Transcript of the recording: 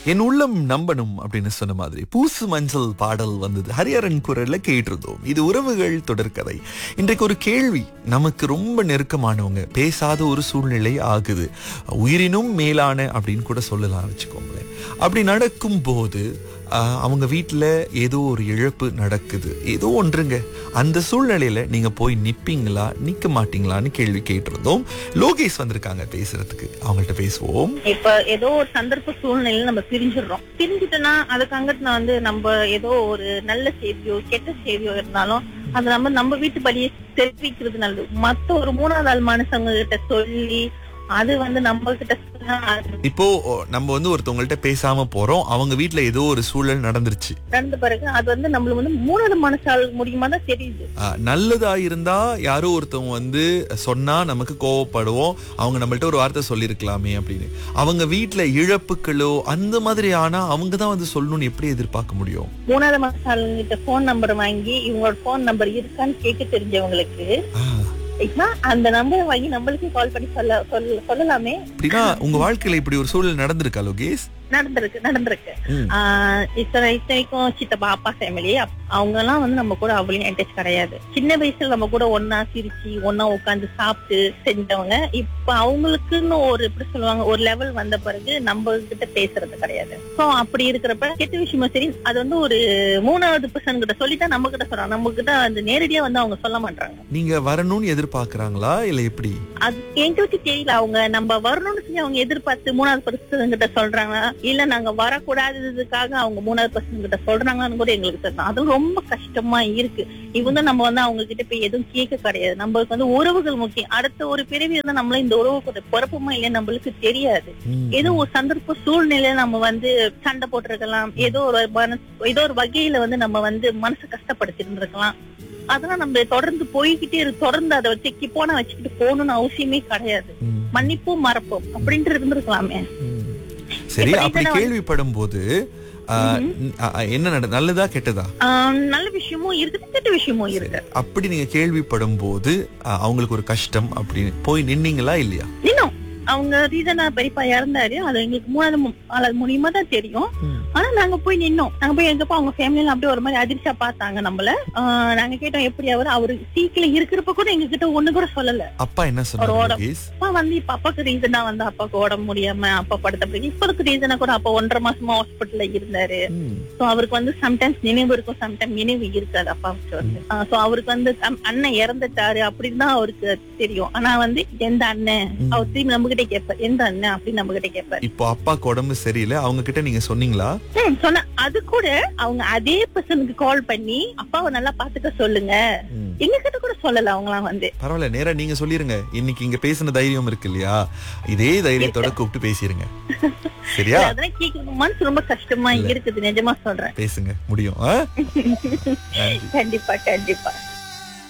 என் உள்ளம் நம்பணும் அப்படின்னு சொன்ன மாதிரி பூசு மஞ்சள் பாடல் வந்தது ஹரிஹரன் குரல்ல கேட்டிருந்தோம் இது உறவுகள் தொடர்கதை இன்றைக்கு ஒரு கேள்வி நமக்கு ரொம்ப நெருக்கமானவங்க பேசாத ஒரு சூழ்நிலை ஆகுது உயிரினும் மேலான அப்படின்னு கூட சொல்லலாம் வச்சுக்கோங்களேன் அப்படி நடக்கும் போது ஆஹ், அவங்க வீட்டில் ஏதோ ஒரு இழப்பு நடக்குது ஏதோ ஒன்றுங்க அந்த சூழ்நிலையில நீங்க போய் நிப்பீங்களா நிக்க மாட்டீங்களான்னு கேள்வி கேட்டிருந்தோம் லோகேஷ் வந்திருக்காங்க பேசுறதுக்கு அவங்கள்ட்ட பேசுவோம் இப்ப ஏதோ ஒரு சந்தர்ப்ப சூழ்நிலையில நம்ம பிரிஞ்சிடுறோம் பிரிஞ்சுட்டோம்னா அதுக்கு அங்கிட்டு வந்து நம்ம ஏதோ ஒரு நல்ல செய்தியோ கெட்ட செய்தியோ இருந்தாலும் அது நம்ம நம்ம வீட்டு படியே தெரிவிக்கிறது நல்லது மத்த ஒரு மூணாவது ஆள் மனுஷங்க கிட்ட சொல்லி அது வந்து நம்ம கிட்ட சொன்னா அது இப்போ நம்ம வந்து ஒருத்தவங்கள்ட்ட பேசாம போறோம் அவங்க வீட்ல ஏதோ ஒரு சூழல் நடந்துருச்சு நடந்த பிறகு அது வந்து நம்மளுக்கு வந்து மூணாவது மனுஷால் முடியுமா தான் தெரியுது ஆஹ், நல்லதா இருந்தா யாரோ ஒருத்தவங்க வந்து சொன்னா நமக்கு கோவப்படுவோம் அவங்க நம்மள்ட்ட ஒரு வார்த்தை சொல்லியிருக்கலாமே அப்படின்னு அவங்க வீட்ல இழப்புகளோ அந்த மாதிரி ஆனா அவங்க தான் வந்து சொல்லணும்னு எப்படி எதிர்பார்க்க முடியும் மூணாவது மனுஷால் கிட்ட போன் நம்பர் வாங்கி இவங்களோட போன் நம்பர் இருக்கான்னு கேட்க தெரிஞ்சவங்களுக்கு ஆஹ், ஐயா, அந்த நம்பரை வாங்கி நம்மளுக்கு கால் பண்ணி சொல்ல சொல்ல சொல்லலாமே அப்படின்னா உங்க வாழ்க்கையில இப்படி ஒரு சூழல் நடந்திருக்கா லோகேஷ் நடந்திருக்கு நடந்திருக்கு ம். ஆஹ் இத்தனை இத்தனைக்கும் சித்தப்பா அப்பா ஃபேமிலி அவங்க எல்லாம் வந்து நம்ம கூட அவ்வளவு அட்டாச் கிடையாது சின்ன வயசுல நம்ம கூட ஒன்னா சிரிச்சு ஒன்னா உட்காந்து சாப்பிட்டு செஞ்சவங்க இப்ப அவங்களுக்குன்னு ஒரு எப்படி சொல்லுவாங்க ஒரு லெவல் வந்த பிறகு நம்ம கிட்ட பேசுறது கிடையாது சோ அப்படி இருக்கிறப்ப கெட்ட விஷயமும் சரி அது வந்து ஒரு மூணாவது பர்சன் கிட்ட சொல்லிதான் நம்ம கிட்ட சொல்றாங்க நம்ம கிட்ட அந்த நேரடியா வந்து அவங்க சொல்ல மாட்டாங்க நீங்க வரணும்னு எதிர்பார்க்கறாங்களா இல்ல எப்படி அது எங்களுக்கு தெரியல அவங்க நம்ம வரணும்னு சொல்லி அவங்க எதிர்பார்த்து மூணாவது பர்சன் கிட்ட சொல்றாங்களா இல்ல நாங்க வரக்கூடாததுக்காக அவங்க மூணாவது பர்சன் கிட்ட சொல்றாங்கன்னு கூட எங்களுக்கு தெரியல அதுவும் ரொம்ப கஷ்டமா இருக்கு இவங்க நம்ம வந்து அவங்க கிட்ட போய் எதுவும் கேட்க கிடையாது நம்மளுக்கு வந்து உறவுகள் முக்கியம் அடுத்த ஒரு பிறவி வந்து நம்மள இந்த உறவுக்கு பிறப்புமா இல்லையா நம்மளுக்கு தெரியாது ம். ஏதோ ஒரு சந்தர்ப்ப சூழ்நிலையில நம்ம வந்து சண்டை போட்டிருக்கலாம் ஏதோ ஒரு மனசு ஏதோ ஒரு வகையில வந்து நம்ம வந்து மனசு கஷ்டப்படுத்தி இருந்திருக்கலாம் அதெல்லாம் நம்ம தொடர்ந்து போய்கிட்டே இருக்கு தொடர்ந்து அதை வச்சு போன வச்சுக்கிட்டு போகணும்னு அவசியமே கிடையாது ம். மன்னிப்பும் மறப்போம் அப்படின்ட்டு இருந்திருக்கலாமே ம். சரி இப்ப அப்படி ரீசனா கேள்விப்படும் போது ஆஹ், ஆஹ், என்ன நட நல்லதா கெட்டதா ஆஹ் நல்ல விஷயமும் இருக்குது கெட்ட விஷயமும் இருக்கு அப்படி நீங்க கேள்விப்படும் போது ஆஹ், அவங்களுக்கு ஒரு கஷ்டம் அப்படின்னு போய் நின்னீங்களா இல்லையா இன்னும் அவங்க ரீசனா பெரியப்பா இறந்தாரு அது எங்களுக்கு மூணாவது மு- ஆளு மூலியமா தான் தெரியும் ம். ஆனா நாங்க போய் நின்னோம் நாங்க போய் எங்கப்பா அவங்க ஃபேமிலில அப்படியே ஒரு மாதிரி அதிர்ச்சியா பார்த்தாங்க நம்மள ஆஹ் நாங்க கேட்டோம் எப்படி அவர் அவரு சீக்கில இருக்கிறப்ப கூட எங்க கிட்ட ஒண்ணு கூட சொல்லல அப்பா என்ன சொன்னாரு அவரோட- லோகேஷ் அப்பா வந்து இப்ப அப்பாக்கு ரீசனா வந்து அப்பாக்கு உடம்பு முடியாம அப்பா படுத்த பிறகு இப்போதுக்கு ரீசனா கூட அப்பா ஒன்றரை மாசமா ஹாஸ்பிட்டல்ல இருந்தாரு ம். சோ அவருக்கு வந்து சம்டைம்ஸ் நினைவு இருக்கும் சம்டைம் நினைவு இருக்காது அப்பாவுக்கு வந்து சோ அவருக்கு வந்து அம்- அண்ணன் இறந்துட்டாரு அப்படின்னு தான் அவருக்கு தெரியும் ஆனா வந்து எந்த அண்ணன் ம். அவர் திரும்பி நம்ம கிட்ட கேட்பார் எந்த அண்ணன் அப்படின்னு நம்ம கிட்ட கேட்பாரு இப்போ அப்பாக்கு உடம்பு சரியில்லை அவங்க கிட்ட நீங்க சொன்னீங்களா ம், சொன்ன அது கூட அவங்க அதே பர்சனுக்கு கால் பண்ணி அப்பாவை நல்லா பாத்துக்க சொல்லுங்க ம். எங்க கிட்ட கூட சொல்லல அவங்களாம் வந்து பரவாயில்ல நேரா நீங்க சொல்லிருங்க இன்னைக்கு இங்க பேசின தைரியம் இருக்கு இல்லையா இதே தைரியத்தோட கூப்பிட்டு பேசிருங்க சரியா அதெல்லாம் கேட்கறது மனசு ரொம்ப கஷ்டமா இருக்குது நிஜமா சொல்றேன் பேசுங்க முடியும் ஆ? நன்றி கண்டிப்பா கண்டிப்பா